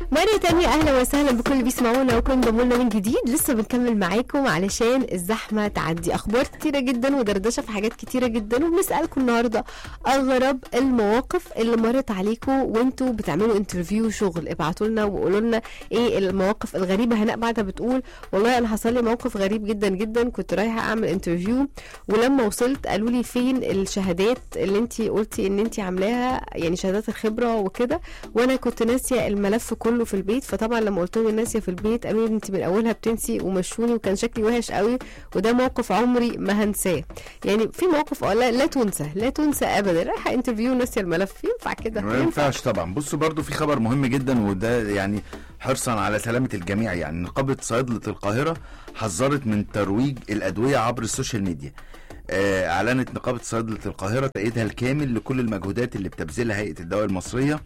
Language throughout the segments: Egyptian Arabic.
مرة تانية أهلا وسهلا بكل اللي بيسمعونا وكل انضموا لنا من جديد لسه بنكمل معاكم علشان الزحمة تعدي أخبار كتيرة جدا ودردشة في حاجات كتيرة جدا وبنسألكم النهاردة أغرب المواقف اللي مرت عليكم وانتوا بتعملوا انترفيو شغل ابعتوا لنا وقولوا لنا ايه المواقف الغريبة هناء بعدها بتقول والله أنا حصل لي موقف غريب جدا جدا كنت رايحة أعمل انترفيو ولما وصلت قالوا لي فين الشهادات اللي انت قلتي ان انت عاملاها يعني شهادات الخبرة وكده وانا كنت ناسية الملف كله في البيت فطبعا لما قلت لهم ناسيه في البيت قالوا لي انت من اولها بتنسي ومشوني وكان شكلي وحش قوي وده موقف عمري ما هنساه يعني في مواقف اه لا, لا تنسى لا تنسى ابدا رايحه انترفيو ناسيه الملف ينفع كده ما ينفعش طبعا بصوا برضو في خبر مهم جدا وده يعني حرصا على سلامة الجميع يعني نقابة صيدلة القاهرة حذرت من ترويج الأدوية عبر السوشيال ميديا آه، أعلنت نقابة صيدلة القاهرة تأييدها الكامل لكل المجهودات اللي بتبذلها هيئة الدواء المصرية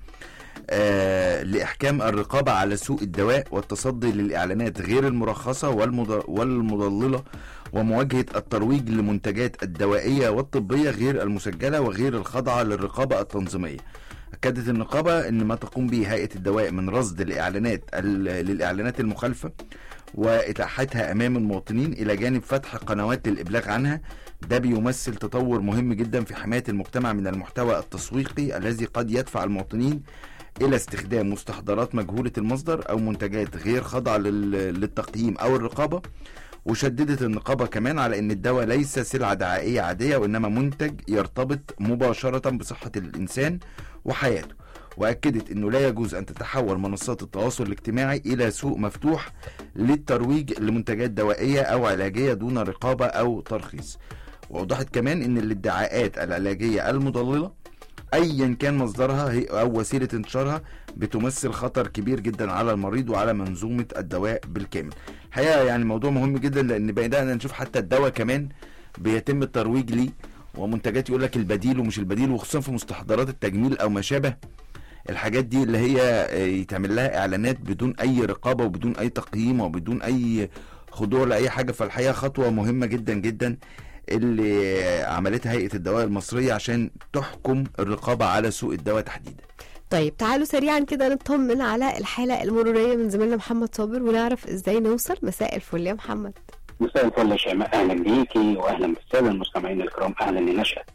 آه، لإحكام الرقابة على سوق الدواء والتصدي للإعلانات غير المرخصة والمض- والمضللة ومواجهة الترويج للمنتجات الدوائية والطبية غير المسجلة وغير الخاضعة للرقابة التنظيمية أكدت النقابة أن ما تقوم به هيئة الدواء من رصد الإعلانات ال- للإعلانات المخالفة وإتاحتها أمام المواطنين إلى جانب فتح قنوات للإبلاغ عنها ده بيمثل تطور مهم جدا في حماية المجتمع من المحتوى التسويقي الذي قد يدفع المواطنين إلى استخدام مستحضرات مجهولة المصدر أو منتجات غير خاضعة لل- للتقييم أو الرقابة وشددت النقابة كمان على أن الدواء ليس سلعة دعائية عادية وإنما منتج يرتبط مباشرة بصحة الإنسان وحياته وأكدت أنه لا يجوز أن تتحول منصات التواصل الاجتماعي إلى سوق مفتوح للترويج لمنتجات دوائية أو علاجية دون رقابة أو ترخيص وأوضحت كمان أن الادعاءات العلاجية المضللة ايا كان مصدرها هي او وسيله انتشارها بتمثل خطر كبير جدا على المريض وعلى منظومه الدواء بالكامل الحقيقه يعني موضوع مهم جدا لان بدانا نشوف حتى الدواء كمان بيتم الترويج ليه ومنتجات يقول لك البديل ومش البديل وخصوصا في مستحضرات التجميل او ما شابه الحاجات دي اللي هي آه، يتعمل لها اعلانات بدون اي رقابه وبدون اي تقييم وبدون اي خضوع لاي حاجه فالحقيقه خطوه مهمه جدا جدا اللي عملتها هيئه الدواء المصريه عشان تحكم الرقابه على سوق الدواء تحديدا طيب تعالوا سريعا كده نطمن على الحالة المرورية من زميلنا محمد صابر ونعرف ازاي نوصل مساء الفل يا محمد مساء الفل يا شيماء اهلا بيكي واهلا بالساده المستمعين الكرام اهلا لنشأة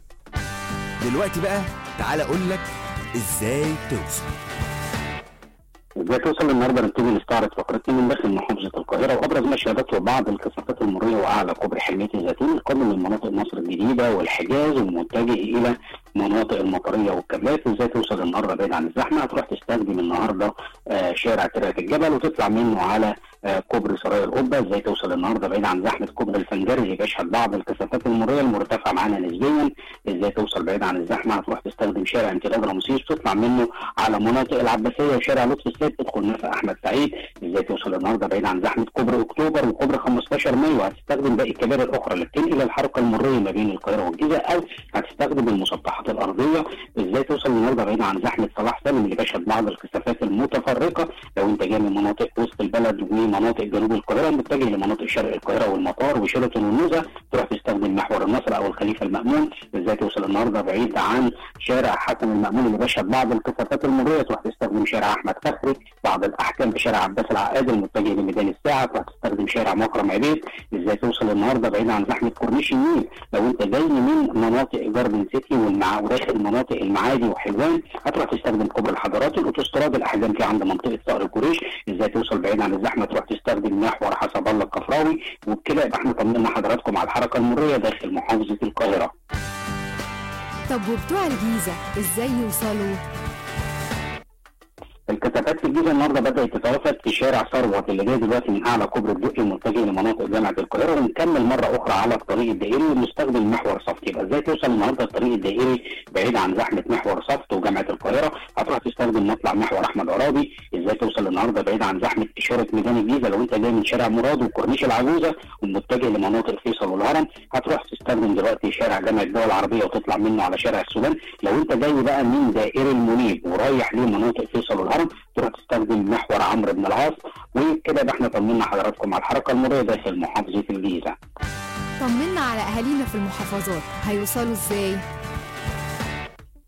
دلوقتي بقى تعالى اقول لك ازاي توصل ازاي توصل النهارده نبتدي نستعرض فقرتنا من داخل محافظه القاهره وابرز ما شهدته بعض الكثافات المروريه واعلى كوبري حلميه الزيتون القادم من مناطق مصر الجديده والحجاز ومتجه الى مناطق المطريه والكابلات ازاي توصل النهارده بعيد عن الزحمه هتروح تستخدم النهارده آه شارع ترعه الجبل وتطلع منه على آه كوبري سرايا القبه ازاي توصل النهارده بعيد عن زحمه كوبري الفنجري اللي بيشهد بعض الكثافات المروريه المرتفعه معانا نسبيا ازاي توصل بعيد عن الزحمه هتروح تستخدم شارع امتداد رمسيس تطلع منه على مناطق العباسيه وشارع لطفي السيد تدخل نفق احمد سعيد ازاي توصل النهارده بعيد عن زحمه كوبري اكتوبر وكوبري 15 مايو هتستخدم باقي الكباري الاخرى اللي بتنقل الحركه المروريه ما بين القاهره والجيزه او هتستخدم المسطحات الارضيه ازاي توصل النهارده بعيد عن زحمه صلاح سالم اللي بيشهد بعض الكثافات المتفرقه لو انت جاي من مناطق وسط البلد ومناطق جنوب القاهره متجه لمناطق شرق القاهره والمطار وشيراتون والنوزه تروح تستخدم محور النصر او الخليفه المامون ازاي توصل النهارده بعيد عن شارع حسن المامون اللي بيشهد بعض الكثافات المروريه تروح تستخدم شارع احمد فخري بعض الاحكام بشارع عباس العقاد المتجه لميدان الساعه تروح تستخدم شارع مكرم عبيد ازاي توصل النهارده بعيد عن زحمه كورنيش النيل لو انت جاي من مناطق جاردن سيتي والمع وداخل مناطق المعادي وحلوان هتروح تستخدم كوبري الحضارات الاوتوستراد الاحجام فيه عند منطقه صقر الكوريش ازاي توصل بعيد عن الزحمه تروح تستخدم محور حسب الله الكفراوي وبكده يبقى احنا طمنا حضراتكم على الحركه المروريه داخل محافظه القاهره طب وبتوع الجيزة ازاي يوصلوا الكثافات في الجيزه النهارده بدات تتوافد في شارع ثروت اللي جاي دلوقتي من اعلى كوبري الدقي المتجه لمناطق جامعه القاهره ونكمل مره اخرى على الطريق الدائري ونستخدم محور صفت يبقى ازاي توصل النهارده الطريق الدائري بعيد عن زحمه محور صفت وجامعه القاهره هتروح تستخدم مطلع محور احمد عرابي ازاي توصل النهارده بعيد عن زحمه اشاره ميدان الجيزه لو انت جاي من شارع مراد وكورنيش العجوزه ومتجه لمناطق فيصل والهرم هتروح تستخدم دلوقتي شارع جامعه الدول العربيه وتطلع منه على شارع السودان لو انت جاي بقى من دائري المنيب ورايح لمناطق فيصل والهرم تروح تستخدم محور عمرو بن العاص وكده يبقى احنا طمنا حضراتكم على الحركه المروريه داخل محافظه الجيزه. طمنا على اهالينا في المحافظات هيوصلوا ازاي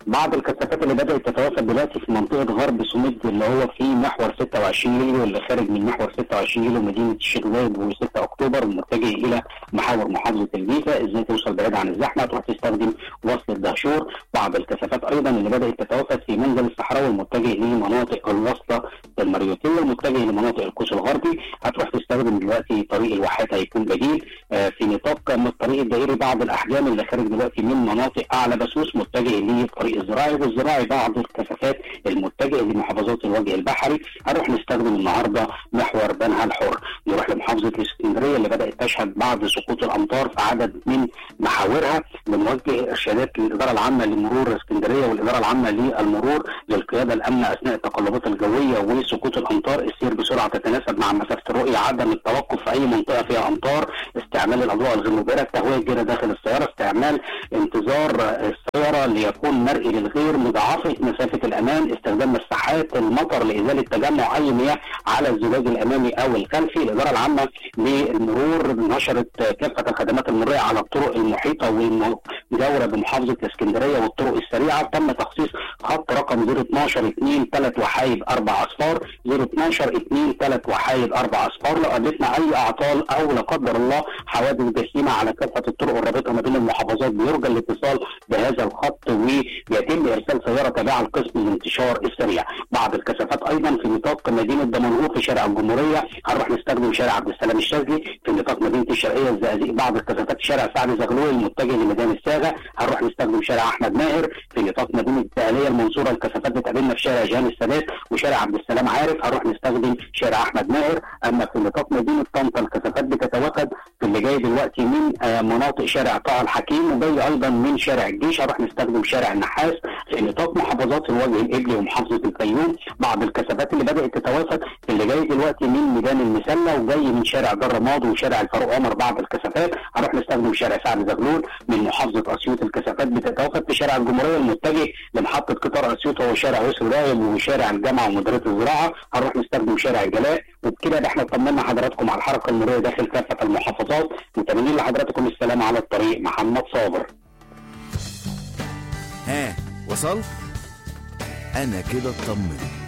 بعض الكثافات اللي بدات تتوافد دلوقتي في منطقه غرب سومد اللي هو في محور 26 يوليو اللي خارج من محور 26 يوليو مدينه الشيخ زايد و6 اكتوبر المتجه الى محاور محافظه الجيزه ازاي توصل بعيد عن الزحمه تروح تستخدم وصل الدهشور بعض الكثافات ايضا اللي بدات تتوافد في منزل الصحراوي المتجه لمناطق الوسطى المريوطيه المتجه لمناطق القوس الغربي هتروح تستخدم دلوقتي طريق الواحات هيكون بديل آه، في نطاق من الطريق الدائري بعض الاحجام اللي خارج دلوقتي من مناطق اعلى بسوس متجه للطريق الزراعي والزراعي بعض الكثافات المتجهه لمحافظات الوجه البحري هنروح نستخدم النهارده محور بنها الحر نروح لمحافظه الاسكندريه اللي بدات تشهد بعض سقوط الامطار في عدد من محاورها بنوجه ارشادات للاداره العامه لمرور اسكندريه والاداره العامه للمرور للقياده الامنه اثناء التقلبات الجويه وسقوط الامطار السير بسرعه تتناسب مع مسافه الرؤيه عدم التوقف في اي منطقه فيها امطار استعمال الاضواء الغير مبهره التهويه الجيده داخل السياره استعمال انتظار السياره ليكون مرئي للغير مضاعفه مسافه الامان استخدام مساحات المطر لازاله تجمع اي مياه على الزجاج الامامي او الخلفي الاداره العامه للمرور نشرت كافه الخدمات المروريه على الطرق المحيطه والمجاوره بمحافظه الاسكندريه والطرق السريعه تم تخصيص خط رقم 012 2 3 وحايد 4 اصفار 012 2 3 وحايد 4 اصفار لو قابلتنا اي اعطال او لا قدر الله حوادث جسيمه على كافه الطرق الرابطه ما بين المحافظات بيرجى الاتصال بهذا الخط ويتم ارسال سياره تابعه لقسم الانتشار السريع بعض الكثافات ايضا في نطاق مدينه دمنهور في شارع الجمهوريه هنروح نستخدم شارع عبد السلام الشاذلي في نطاق مدينه الشرقيه الزقازيق بعض الكثافات شارع سعد زغلول المتجه لميدان الساغه هنروح نستخدم شارع احمد ماهر في نطاق مدينه الدقهليه المنصوره الكثافات بتقابلنا في شارع جهان السادات وشارع عبد السلام عارف هنروح نستخدم شارع احمد ماهر اما في نطاق مدينه طنطا الكثافات بتتوافد في اللي جاي دلوقتي من آه، مناطق شارع طه الحكيم وجاي ايضا من شارع الجيش هنروح نستخدم شارع النحاس في نطاق محافظات الوجه القبلي ومحافظه الفيوم بعض الكثافات اللي بدات تتوافد في اللي جاي دلوقتي من ميدان المسله وجاي من شارع در ماضي وشارع الفاروق عمر بعض الكثافات هنروح نستخدم شارع سعد زغلول من محافظه اسيوط الكثافات بتتوافد في شارع الجمهوريه المتجه لمحطه قطار اسيوط وهو شارع يسر راغب وشارع الجامعه ومديريه الزراعه هنروح نستخدم شارع الجلاء وبكده يبقى احنا طمنا حضراتكم على الحركه المروريه داخل كافه المحافظات متمنين لحضراتكم السلام على الطريق محمد صابر ها وصلت انا كده اطمنت